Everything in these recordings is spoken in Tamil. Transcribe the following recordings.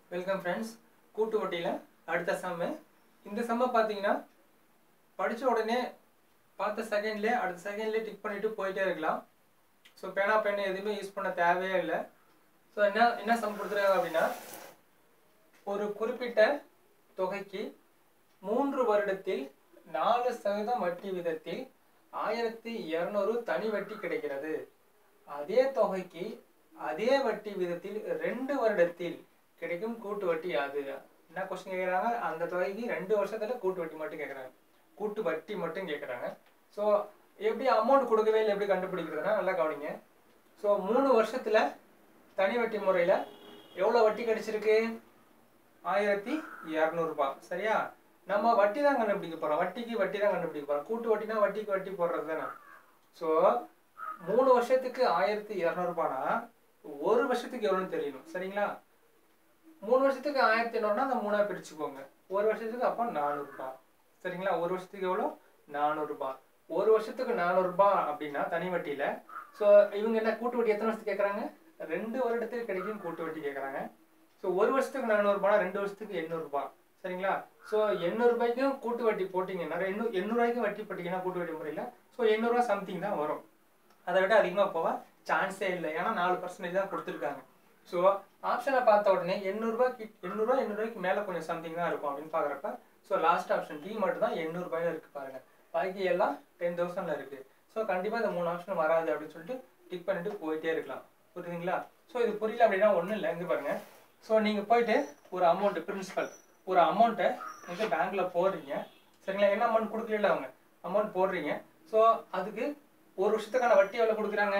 வெல்கம் ஃப்ரெண்ட்ஸ் கூட்டு வட்டியில் அடுத்த சம்மு இந்த சம்மை பார்த்தீங்கன்னா படித்த உடனே பார்த்த செகண்ட்லேயே அடுத்த செகண்ட்லேயே டிக் பண்ணிட்டு போயிட்டே இருக்கலாம் ஸோ பேனா பென் எதுவுமே யூஸ் பண்ண தேவையே இல்லை ஸோ என்ன என்ன சம் கொடுத்துருக்காங்க அப்படின்னா ஒரு குறிப்பிட்ட தொகைக்கு மூன்று வருடத்தில் நாலு சதவீதம் வட்டி விதத்தில் ஆயிரத்தி இரநூறு தனி வட்டி கிடைக்கிறது அதே தொகைக்கு அதே வட்டி விதத்தில் ரெண்டு வருடத்தில் கிடைக்கும் கூட்டு வட்டி யாது என்ன கொஸ்டின் கேட்குறாங்க அந்த தொகைக்கு ரெண்டு வருஷத்துல கூட்டு வட்டி மட்டும் கேட்குறாங்க கூட்டு வட்டி மட்டும் கேட்குறாங்க ஸோ எப்படி அமௌண்ட் கொடுக்கவே இல்லை எப்படி கண்டுபிடிக்கிறதுனா நல்லா கவனிங்க ஸோ மூணு வருஷத்துல தனி வட்டி முறையில் எவ்வளோ வட்டி கிடைச்சிருக்கு ஆயிரத்தி இரநூறுபா சரியா நம்ம வட்டி தான் கண்டுபிடிக்க போகிறோம் வட்டிக்கு வட்டி தான் கண்டுபிடிக்க போகிறோம் கூட்டு வட்டினா வட்டிக்கு வட்டி போடுறது தானே ஸோ மூணு வருஷத்துக்கு ஆயிரத்தி இரநூறுபானா ஒரு வருஷத்துக்கு எவ்வளோன்னு தெரியணும் சரிங்களா மூணு வருஷத்துக்கு ஆயிரத்தி ஐநூறுனா அந்த மூணா பிரிச்சுக்கோங்க ஒரு வருஷத்துக்கு அப்போ நானூறுபா சரிங்களா ஒரு வருஷத்துக்கு எவ்வளோ நானூறுபா ஒரு வருஷத்துக்கு நானூறுபா அப்படின்னா தனி வட்டியில ஸோ இவங்க என்ன கூட்டு வட்டி எத்தனை வருஷத்துக்கு கேட்குறாங்க ரெண்டு வருடத்துக்கு கிடைக்கும் கூட்டு வட்டி கேட்குறாங்க ஸோ ஒரு வருஷத்துக்கு நானூறுபானா ரெண்டு வருஷத்துக்கு எண்ணூறுபா சரிங்களா ஸோ எண்ணூறுபாய்க்கும் கூட்டு வட்டி போட்டிங்கன்னா எண்ணூ எண்ணூறுபாய்க்கும் வட்டி போட்டிங்கன்னா கூட்டு வட்டி முறையில் ஸோ எண்ணூறுபா சம்திங் தான் வரும் அதை விட அதிகமாக போக சான்ஸே இல்லை ஏன்னா நாலு பர்சன்டேஜ் தான் கொடுத்துருக்காங்க ஸோ ஆப்ஷனை பார்த்த உடனே எண்ணூறுபா எண்ணூறுபா எண்ணூறுபாய்க்கு மேலே கொஞ்சம் சம்திங் தான் இருக்கும் அப்படின்னு பார்க்குறப்ப ஸோ லாஸ்ட் ஆப்ஷன் டி மட்டும் தான் எண்ணூறுபாயில் இருக்குது பாருங்க பாக்கி எல்லாம் டென் தௌசண்டில் இருக்குது ஸோ கண்டிப்பாக இந்த மூணு ஆப்ஷன் வராது அப்படின்னு சொல்லிட்டு டிக் பண்ணிட்டு போயிட்டே இருக்கலாம் புரியுதுங்களா ஸோ இது புரியல அப்படின்னா ஒன்றும் இல்லை இங்கே பாருங்க ஸோ நீங்கள் போயிட்டு ஒரு அமௌண்ட் பிரின்சிபல் ஒரு அமௌண்ட்டை நீங்கள் பேங்க்கில் போடுறீங்க சரிங்களா என்ன அமௌண்ட் கொடுக்கல அவங்க அமௌண்ட் போடுறீங்க ஸோ அதுக்கு ஒரு வருஷத்துக்கான வட்டி எவ்வளோ கொடுக்குறாங்க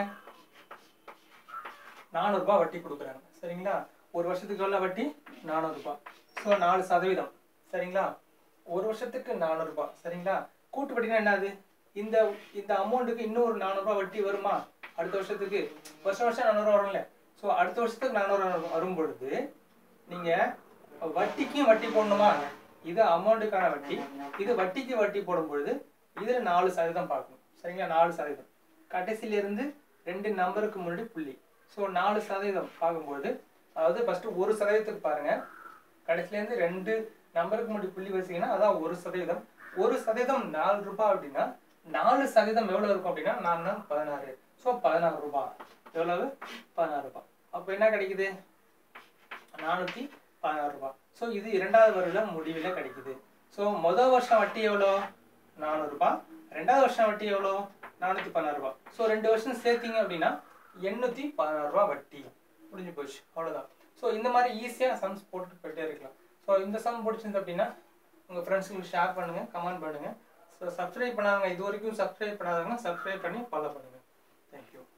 நானூறுபா வட்டி கொடுக்குறாங்க சரிங்களா ஒரு வருஷத்துக்கு எவ்வளோ வட்டி நானூறுபா ஸோ நாலு சதவீதம் சரிங்களா ஒரு வருஷத்துக்கு நானூறுபா சரிங்களா கூட்டு வட்டினா என்னது இந்த இந்த அமௌண்ட்டுக்கு இன்னும் ஒரு நானூறுபா வட்டி வருமா அடுத்த வருஷத்துக்கு வருஷம் வருஷம் நானூறுபா வரும்ல ஸோ அடுத்த வருஷத்துக்கு நானூறு வரும் பொழுது நீங்கள் வட்டிக்கும் வட்டி போடணுமா இது அமௌண்ட்டுக்கான வட்டி இது வட்டிக்கு வட்டி போடும் பொழுது இதில் நாலு சதவீதம் பார்க்கணும் சரிங்களா நாலு சதவீதம் கடைசியிலிருந்து ரெண்டு நம்பருக்கு முன்னாடி புள்ளி ஸோ நாலு சதவீதம் பார்க்கும்போது அதாவது ஃபஸ்ட்டு ஒரு சதவீதத்துக்கு பாருங்க கடைசியிலேருந்து ரெண்டு நம்பருக்கு முன்னாடி புள்ளி வச்சிங்கன்னா அதான் ஒரு சதவீதம் ஒரு சதவீதம் நாலு ரூபாய் அப்படின்னா நாலு சதவீதம் எவ்வளோ இருக்கும் அப்படின்னா நான் தான் பதினாறு ஸோ பதினாறு ரூபாய் எவ்வளவு பதினாறு ரூபாய் அப்போ என்ன கிடைக்குது நானூற்றி பதினாறு ரூபாய் ஸோ இது இரண்டாவது வருட முடிவில் கிடைக்குது ஸோ மொதல் வருஷம் வட்டி எவ்வளோ நானூறுபா ரெண்டாவது வருஷம் வட்டி எவ்வளோ நானூற்றி பதினாறு ரூபாய் ஸோ ரெண்டு வருஷம் சேர்த்தீங்க அப்படின்னா எண்ணூற்றி பதினாறு ரூபா வட்டி முடிஞ்சு போச்சு அவ்வளோதான் ஸோ இந்த மாதிரி ஈஸியாக சம்ஸ் போட்டுட்டு போயிட்டே இருக்கலாம் ஸோ இந்த சம் பிடிச்சிருந்து அப்படின்னா உங்கள் ஃப்ரெண்ட்ஸுங்களுக்கு ஷேர் பண்ணுங்கள் கமெண்ட் பண்ணுங்கள் ஸோ சப்ஸ்கிரைப் பண்ணாதவங்க இது வரைக்கும் சப்ஸ்கிரைப் பண்ணாதவங்க சப்ஸ்கிரைப் பண்ணி ஃபாலோ பண்ணுங்கள் தேங்க்யூ